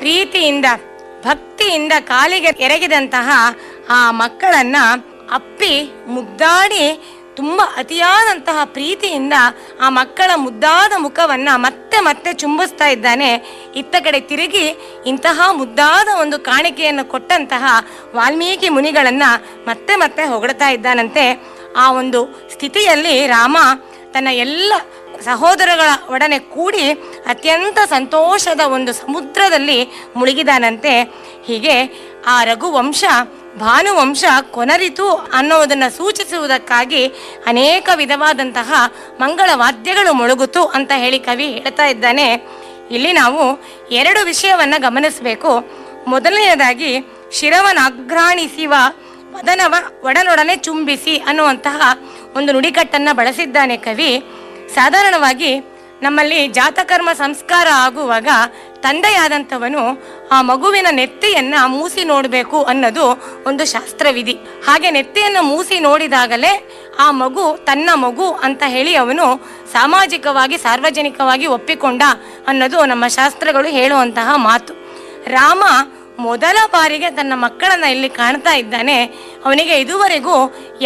ಪ್ರೀತಿಯಿಂದ ಭಕ್ತಿಯಿಂದ ಕಾಲಿಗೆ ಎರಗಿದಂತಹ ಆ ಮಕ್ಕಳನ್ನ ಅಪ್ಪಿ ಮುದ್ದಾಡಿ ತುಂಬ ಅತಿಯಾದಂತಹ ಪ್ರೀತಿಯಿಂದ ಆ ಮಕ್ಕಳ ಮುದ್ದಾದ ಮುಖವನ್ನ ಮತ್ತೆ ಮತ್ತೆ ಚುಂಬಿಸ್ತಾ ಇದ್ದಾನೆ ಇತ್ತ ಕಡೆ ತಿರುಗಿ ಇಂತಹ ಮುದ್ದಾದ ಒಂದು ಕಾಣಿಕೆಯನ್ನು ಕೊಟ್ಟಂತಹ ವಾಲ್ಮೀಕಿ ಮುನಿಗಳನ್ನ ಮತ್ತೆ ಮತ್ತೆ ಹೊಗಳ್ತಾ ಇದ್ದಾನಂತೆ ಆ ಒಂದು ಸ್ಥಿತಿಯಲ್ಲಿ ರಾಮ ತನ್ನ ಎಲ್ಲ ಸಹೋದರಗಳ ಒಡನೆ ಕೂಡಿ ಅತ್ಯಂತ ಸಂತೋಷದ ಒಂದು ಸಮುದ್ರದಲ್ಲಿ ಮುಳುಗಿದಾನಂತೆ ಹೀಗೆ ಆ ರಘುವಂಶ ಭಾನುವಂಶ ಕೊನರಿತು ಅನ್ನೋದನ್ನು ಸೂಚಿಸುವುದಕ್ಕಾಗಿ ಅನೇಕ ವಿಧವಾದಂತಹ ಮಂಗಳ ವಾದ್ಯಗಳು ಮೊಳಗುತು ಅಂತ ಹೇಳಿ ಕವಿ ಹೇಳ್ತಾ ಇದ್ದಾನೆ ಇಲ್ಲಿ ನಾವು ಎರಡು ವಿಷಯವನ್ನ ಗಮನಿಸಬೇಕು ಮೊದಲನೆಯದಾಗಿ ಶಿರವನಾಘ್ರಾಣಿಸಿವ ಮದನವ ಒಡನೊಡನೆ ಚುಂಬಿಸಿ ಅನ್ನುವಂತಹ ಒಂದು ನುಡಿಕಟ್ಟನ್ನ ಬಳಸಿದ್ದಾನೆ ಕವಿ ಸಾಧಾರಣವಾಗಿ ನಮ್ಮಲ್ಲಿ ಜಾತಕರ್ಮ ಸಂಸ್ಕಾರ ಆಗುವಾಗ ತಂದೆಯಾದಂಥವನು ಆ ಮಗುವಿನ ನೆತ್ತಿಯನ್ನ ಮೂಸಿ ನೋಡಬೇಕು ಅನ್ನೋದು ಒಂದು ಶಾಸ್ತ್ರವಿಧಿ ಹಾಗೆ ನೆತ್ತಿಯನ್ನ ಮೂಸಿ ನೋಡಿದಾಗಲೇ ಆ ಮಗು ತನ್ನ ಮಗು ಅಂತ ಹೇಳಿ ಅವನು ಸಾಮಾಜಿಕವಾಗಿ ಸಾರ್ವಜನಿಕವಾಗಿ ಒಪ್ಪಿಕೊಂಡ ಅನ್ನೋದು ನಮ್ಮ ಶಾಸ್ತ್ರಗಳು ಹೇಳುವಂತಹ ಮಾತು ರಾಮ ಮೊದಲ ಬಾರಿಗೆ ತನ್ನ ಮಕ್ಕಳನ್ನ ಇಲ್ಲಿ ಕಾಣ್ತಾ ಇದ್ದಾನೆ ಅವನಿಗೆ ಇದುವರೆಗೂ